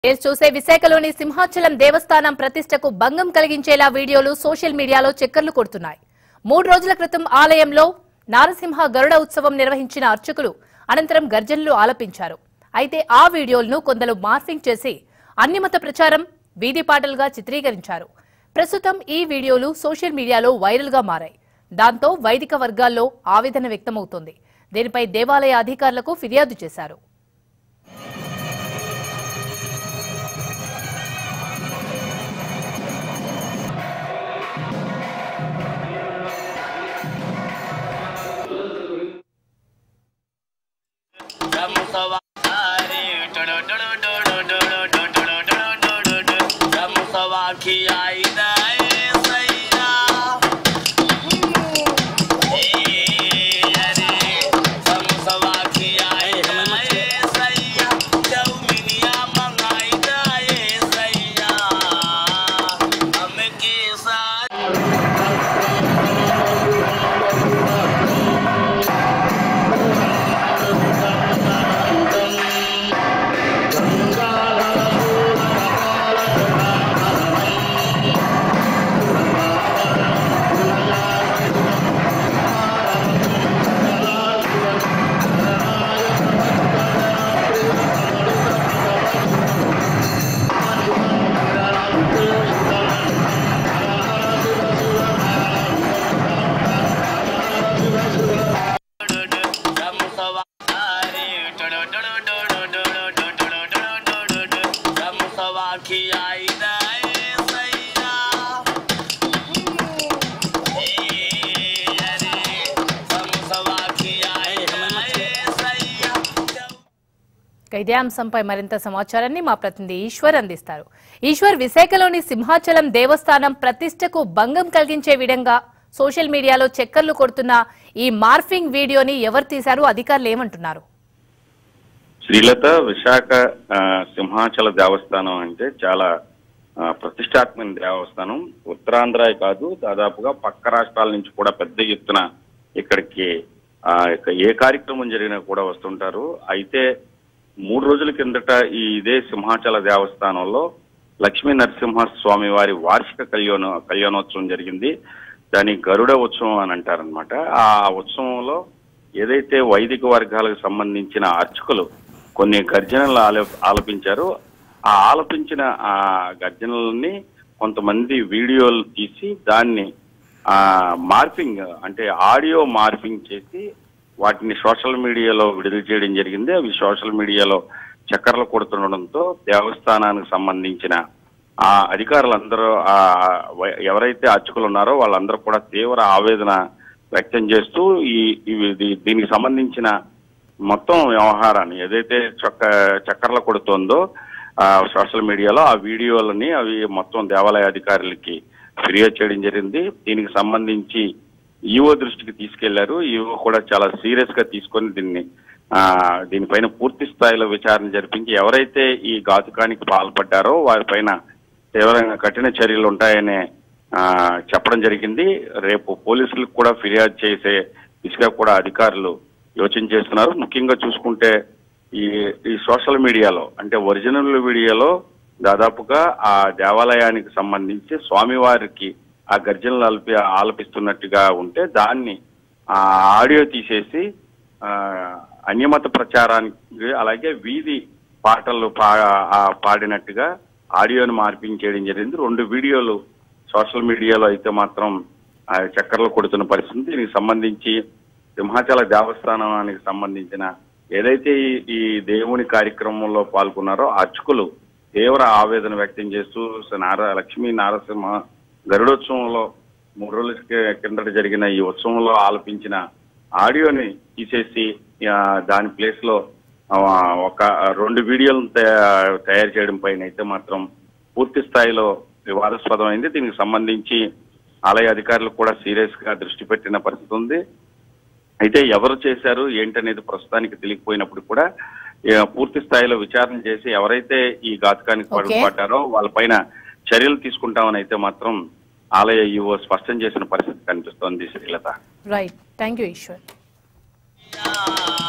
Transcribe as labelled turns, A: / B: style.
A: మీరు చూసే విశాఖలోని సింహాచలం దేవస్థానం ప్రతిష్టకు భంగం కలిగించేలా వీడియోలు సోషల్ మీడియాలో చక్కర్లు కొడుతున్నాయి మూడు రోజుల క్రితం ఆలయంలో నారసింహ గరుడ ఉత్సవం నిర్వహించిన అర్చకులు అనంతరం గర్జనలు ఆలపించారు అయితే ఆ వీడియోలను కొందరు మార్ఫింగ్ చేసి అన్యమత ప్రచారం వీధి పాటలుగా చిత్రీకరించారు ప్రస్తుతం ఈ వీడియోలు సోషల్ మీడియాలో వైరల్ గా మారాయి దాంతో వైదిక వర్గాల్లో ఆవేదన వ్యక్తమవుతోంది దీనిపై దేవాలయ అధికారులకు ఫిర్యాదు చేశారు ఇక ఇదే అంశంపై మరింత సమాచారాన్ని మా ప్రతినిధి ఈశ్వర్ అందిస్తారు ఈశ్వర్ విశాఖలోని సింహాచలం దేవస్థానం ప్రతిష్టకు భంగం కలిగించే విధంగా సోషల్ మీడియాలో చక్కర్లు కొడుతున్న ఈ మార్ఫింగ్ వీడియోని ఎవరు తీశారు అధికారులు ఏమంటున్నారు
B: శ్రీలత విశాఖ ఆ, సింహాచల దేవస్థానం అంటే చాలా ఆ, ప్రతిష్టాత్మక దేవస్థానం ఉత్తరాంధ్ర కాదు దాదాపుగా పక్క రాష్ట్రాల నుంచి కూడా పెద్ద ఎత్తున ఇక్కడికి ఆ, ఇక ఏ కార్యక్రమం జరిగినా కూడా వస్తుంటారు అయితే మూడు రోజుల కిందట ఈ ఇదే సింహాచల దేవస్థానంలో లక్ష్మీ నరసింహ స్వామి వారి వార్షిక కళ్యాణ కళ్యాణోత్సవం జరిగింది దాని గరుడ ఉత్సవం అని అంటారనమాట ఆ ఉత్సవంలో ఏదైతే వైదిక వర్గాలకు సంబంధించిన అర్చకులు కొన్ని గర్జనలు ఆల ఆలపించారు ఆ ఆలపించిన ఆ గర్జనలని కొంతమంది వీడియోలు తీసి దాన్ని ఆ మార్ఫింగ్ అంటే ఆడియో మార్ఫింగ్ చేసి వాటిని సోషల్ మీడియాలో విడుదల చేయడం జరిగింది అవి సోషల్ మీడియాలో చక్కర్లు కొడుతుండడంతో దేవస్థానానికి సంబంధించిన ఆ అధికారులందరూ ఆ వ- ఎవరైతే అర్చకులు ఉన్నారో వాళ్ళందరూ కూడా తీవ్ర ఆవేదన వ్యక్తం చేస్తూ ఈ ఇవి- దీ- దీనికి సంబంధించిన మొత్తం వ్యవహారాన్ని ఏదైతే చొక్క చక్కర్ల కొడుతోందో ఆ సోషల్ మీడియాలో ఆ వీడియోలని అవి మొత్తం దేవాలయ అధికారులకి ఫిర్యాదు చేయడం జరిగింది దీనికి సంబంధించి ఈఓ దృష్టికి తీసుకెళ్లారు ఈఓ కూడా చాలా సీరియస్ గా తీసుకొని దీన్ని ఆ దీనిపైన పూర్తి స్థాయిలో విచారణ జరిపించి ఎవరైతే ఈ ఘాతుకానికి పాల్పడ్డారో వారిపైన తీవ్రంగా కఠిన చర్యలు ఉంటాయనే ఆ, చెప్పడం జరిగింది రేపు పోలీసులకు కూడా ఫిర్యాదు చేసే దిశగా కూడా అధికారులు యోచన చేస్తున్నారు ముఖ్యంగా చూసుకుంటే ఈ ఈ సోషల్ మీడియాలో అంటే ఒరిజినల్ వీడియోలో దాదాపుగా ఆ దేవాలయానికి సంబంధించి స్వామివారికి ఆ గర్జనలు ఆలపి ఆలపిస్తున్నట్టుగా ఉంటే దాన్ని ఆ ఆడియో తీసేసి ఆ, అన్యమత ప్రచారానికి అలాగే వీధి పాటలు పా ఆ పాడినట్టుగా ఆడియోను మార్పించేయడం జరిగింది రెండు వీడియోలు సోషల్ మీడియాలో అయితే మాత్రం ఆ, చక్కర్లు కొడుతున్న పరిస్థితి దీనికి సంబంధించి సింహాచల దేవస్థానానికి సంబంధించిన ఏదైతే ఈ- ఈ దేవుని కార్యక్రమంలో పాల్గొన్నారో ఆ అర్చకులు తీవ్ర ఆవేదన వ్యక్తం చేస్తూ నార లక్ష్మీ నారసింహ గరుడోత్సవంలో మూడు రోజుల కి- కిందట జరిగిన ఈ ఉత్సవంలో ఆలపించిన ఆడియోని తీసేసి ఆ, దాని ప్లేస్ లో ఆ, ఒక రెండు వీడియోలను తయా- తయారు చేయడం పైన అయితే మాత్రం పూర్తి స్థాయిలో వివాదాస్పదమైంది దీనికి సంబంధించి ఆలయ అధికారులు కూడా సీరియస్ గా దృష్టి పెట్టిన పరిస్థితి ఉంది అయితే ఎవరు చేశారు ఏంటనేది ప్రస్తుతానికి తెలియకపోయినప్పుడు కూడా ఏ, పూర్తి స్థాయిలో విచారణ చేసి ఎవరైతే ఈ ఘాతకానికి
A: Okay.
B: పడ్డారో వాళ్ళపైన చర్యలు తీసుకుంటామని అయితే మాత్రం ఆలయ ఈవో స్పష్టం చేసిన పరిస్థితి కనిపిస్తోంది Srilatha
A: right thank you Eshwar
C: Yeah.